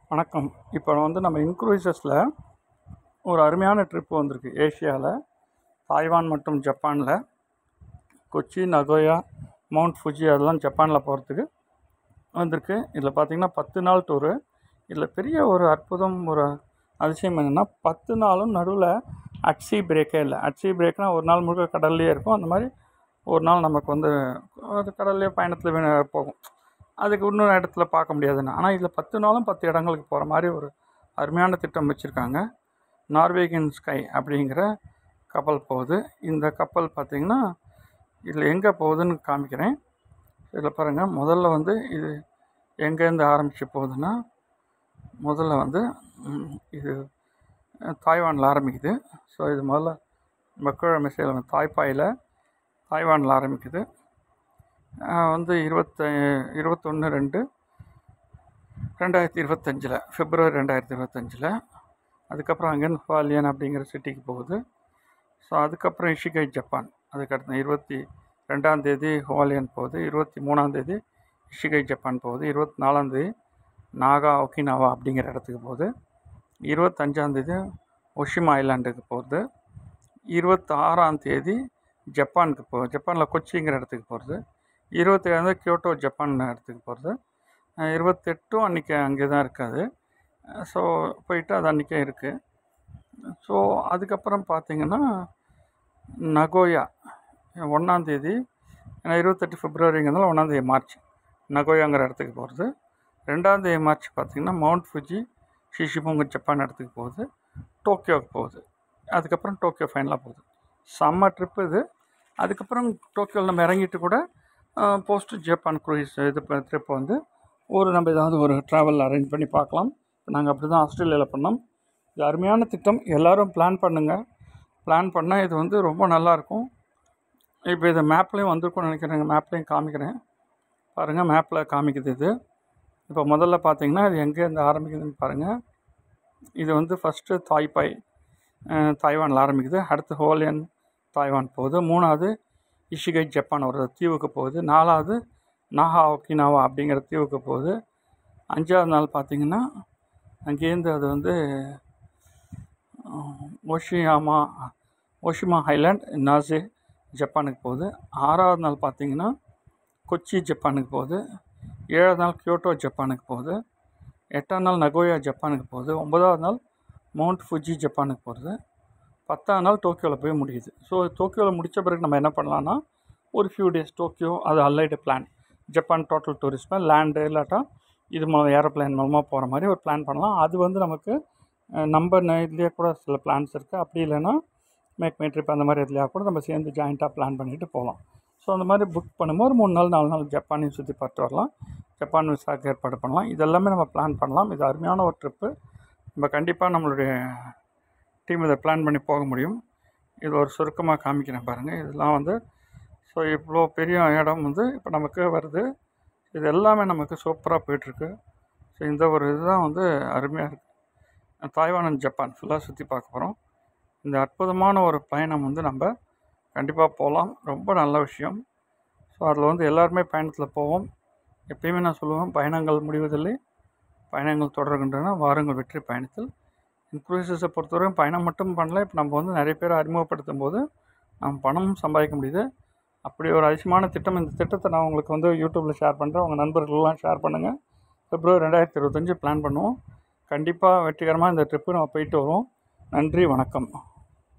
வணக்கம் இப்போ வந்து நம்ம இன்க்ரூசஸில் ஒரு அருமையான ட்ரிப் வந்திருக்கு ஏஷியாவில் தாய்வான் மற்றும் ஜப்பானில் கொச்சி நகோயா மவுண்ட் ஃபுஜி அதெல்லாம் ஜப்பானில் போகிறதுக்கு வந்திருக்கு இதில் பார்த்தீங்கன்னா பத்து நாள் டூரு இதில் பெரிய ஒரு அற்புதம் ஒரு அதிசயம் என்னென்னா பத்து நாளும் நடுவில் அட்சி பிரேக்கே இல்லை அட்சி பிரேக்னால் ஒரு நாள் முழுக்க கடல்லையே இருக்கும் அந்த மாதிரி ஒரு நாள் நமக்கு வந்து அது கடல்லையே பயணத்தில் வேண போகும் அதுக்கு இன்னொரு இடத்துல பார்க்க முடியாதுன்னு ஆனால் இதில் பத்து நாளும் பத்து இடங்களுக்கு போகிற மாதிரி ஒரு அருமையான திட்டம் வச்சுருக்காங்க நார்வேகியன் ஸ்கை அப்படிங்கிற கப்பல் போகுது இந்த கப்பல் பார்த்திங்கன்னா இதில் எங்கே போகுதுன்னு காமிக்கிறேன் இதில் பாருங்கள் முதல்ல வந்து இது எங்கேருந்து ஆரம்பித்து போகுதுன்னா முதல்ல வந்து ம், இது தாய்வானில் ஆரம்பிக்குது ஸோ இது முதல்ல மக்கள் மிசைல் தாய்ப்பாயில் தாய்வானில் ஆரம்பிக்குது ஆஹ் வந்து இருபத்த இருபத்தொன்று ரெண்டு ரெண்டாயிரத்தி இருபத்தஞ்சில் பிப்ரவரி ரெண்டாயிரத்தி இருபத்தஞ்சில் அதுக்கப்புறம் அங்கேருந்து ஹுவாலியன் அப்படிங்கிற சிட்டிக்கு போகுது ஸோ அதுக்கப்புறம் இஷிகை ஜப்பான் அதுக்கடுத்து இருபத்தி ரெண்டாம் தேதி ஹுவாலியன் போகுது இருபத்தி மூணாம் தேதி இஷிகை ஜப்பான் போகுது இருபத்தி நாலாம் தேதி நாகா ஒக்கினாவா அப்படிங்கிற இடத்துக்கு போகுது இருபத்தஞ்சாம் தேதி ஒஷிமா ஐலாண்டுக்கு போகுது இருபத்தி ஆறாம் தேதி ஜப்பானுக்கு போ ஜப்பானில் கொச்சிங்கிற இடத்துக்கு போகிறது இருபத்தேழாம் தேதி கியோட்டோ ஜப்பான் இடத்துக்கு போகிறது இருபத்தெட்டும் அன்றைக்கி அங்கே தான் இருக்காது ஸோ போயிட்டு அது அன்றைக்கே இருக்குது ஸோ அதுக்கப்புறம் பார்த்தீங்கன்னா நகோயா ஒன்றாந்தேதி ஏன்னா இருபத்தெட்டு பிப்ரவரிங்கிறதுனால ஒன்றாந்தேதி மார்ச் நகோயாங்கிற இடத்துக்கு போகிறது ரெண்டாந்தேதி மார்ச் பார்த்திங்கன்னா மவுண்ட் ஃபுஜி ஷிஷிபோங்க ஜப்பான் இடத்துக்கு போகுது டோக்கியோவுக்கு போகுது அதுக்கப்புறம் டோக்கியோ ஃபைனலாக போகுது செம்ம ட்ரிப்பு இது அதுக்கப்புறம் டோக்கியோவில் நம்ம இறங்கிட்டு கூட போஸ்ட் ஜப்பான் க்ரூயிஸ் இது ட்ரிப் வந்து ஒரு நம்ம ஏதாவது ஒரு ட்ராவல் அரேஞ்ச் பண்ணி பார்க்கலாம் நாங்கள் அப்படி தான் ஆஸ்திரேலியாவில் பண்ணோம் இது அருமையான திட்டம் எல்லோரும் பிளான் பண்ணுங்கள் பிளான் பண்ணால் இது வந்து ரொம்ப நல்லாயிருக்கும் இப்போ இது மேப்லேயும் வந்திருக்கும்னு நினைக்கிறேங்க மேப்லேயும் காமிக்கிறேன் பாருங்கள் மேப்பில் காமிக்குது இது இப்போ முதல்ல பார்த்தீங்கன்னா இது எங்கேருந்து ஆரம்பிக்குதுன்னு பாருங்கள் இது வந்து ஃபஸ்ட்டு தாய்பாய் அஹ், தாய்வானில் ஆரம்பிக்குது அடுத்து ஹோலியன் தாய்வான் போகுது மூணாவது இஷிகை ஜப்பான் ஒரு தீவுக்கு போகுது நாலாவது நாகா ஒக்கினாவா அப்படிங்கிற தீவுக்கு போகுது அஞ்சாவது நாள் பார்த்தீங்கன்னா அங்கேருந்து அது வந்து அஹ், ஒஷியாமா ஒஷிமா ஹைலாண்ட் நாசே ஜப்பானுக்கு போகுது ஆறாவது நாள் பார்த்தீங்கன்னா கொச்சி ஜப்பானுக்கு போகுது ஏழாவது நாள் கியோட்டோ ஜப்பானுக்கு போகுது எட்டாம் நாள் நகோயா ஜப்பானுக்கு போகுது ஒன்பதாவது நாள் மவுண்ட் ஃபுஜி ஜப்பானுக்கு போகிறது பத்தாம் நாள் டோக்கியோவில் போய் முடியுது ஸோ டோக்கியோவில் முடித்த பிறகு நம்ம என்ன பண்ணலான்னா ஒரு ஃபியூ டேஸ் டோக்கியோ அது அல்லைடு பிளான் ஜப்பான் டோட்டல் டூரிஸ்ட்மே லேண்டு இல்லாட்டா இது மூலம் ஏரோப்ளேன் மூலமாக போகிற மாதிரி ஒரு பிளான் பண்ணலாம் அது வந்து நமக்கு அஹ், நம்ம ந- இதுலேயே கூட சில பிளான்ஸ் இருக்குது அப்படி இல்லைன்னா மேக் மை ட்ரிப் அந்த மாதிரி இதுலையா கூட நம்ம சேர்ந்து ஜாயிண்ட்டாக பிளான் பண்ணிட்டு போகலாம் ஸோ அந்த மாதிரி புக் பண்ணும்போது ஒரு மூணு நாள் நாலு நாள் ஜப்பானையும் சுற்றி பார்த்து வரலாம் ஜப்பான் விசாக்கு ஏற்பாடு பண்ணலாம் இதெல்லாமே நம்ம பிளான் பண்ணலாம் இது அருமையான ஒரு ட்ரிப்பு நம்ம கண்டிப்பாக நம்மளுடைய டீம் இதை பிளான் பண்ணி போக முடியும் இது ஒரு சுருக்கமாக காமிக்கிறேன் பாருங்கள் இதெல்லாம் வந்து ஸோ இவ்வளோ பெரிய இடம் வந்து இப்போ நமக்கு வருது இது எல்லாமே நமக்கு சூப்பராக போயிட்டுருக்கு ஸோ இந்த ஒரு இதுதான் வந்து அருமையாக இருக்குது தாய்வான் அண்ட் ஜப்பான் ஃபுல்லாக சுற்றி பார்க்க போகிறோம் இந்த அற்புதமான ஒரு பயணம் வந்து நம்ம கண்டிப்பாக போகலாம் ரொம்ப நல்ல விஷயம் ஸோ அதில் வந்து எல்லாருமே பயணத்தில் போவோம் எப்பயுமே நான் சொல்லுவேன் பயணங்கள் முடிவதில்லை பயணங்கள் தொடர்கின்றன வாருங்கள் வெற்றி பயணத்தில் இன்க்ரூசஸை பொறுத்தவரைக்கும் பயணம் மட்டும் பண்ணல இப்போ நம்ம வந்து நிறைய பேர் அறிமுகப்படுத்தும் போது நம்ம பணமும் சம்பாதிக்க முடியுது அப்படி ஒரு அதிசயமான திட்டம் இந்த திட்டத்தை நான் உங்களுக்கு வந்து யூடியூப்பில் ஷேர் பண்ணுறேன் உங்கள் நண்பர்கள்லாம் ஷேர் பண்ணுங்கள் பிப்ரவரி ரெண்டாயிரத்தி இருபத்தஞ்சி பிளான் பண்ணுவோம் கண்டிப்பாக வெற்றிகரமாக இந்த ட்ரிப்பு நம்ம போயிட்டு வருவோம் நன்றி வணக்கம்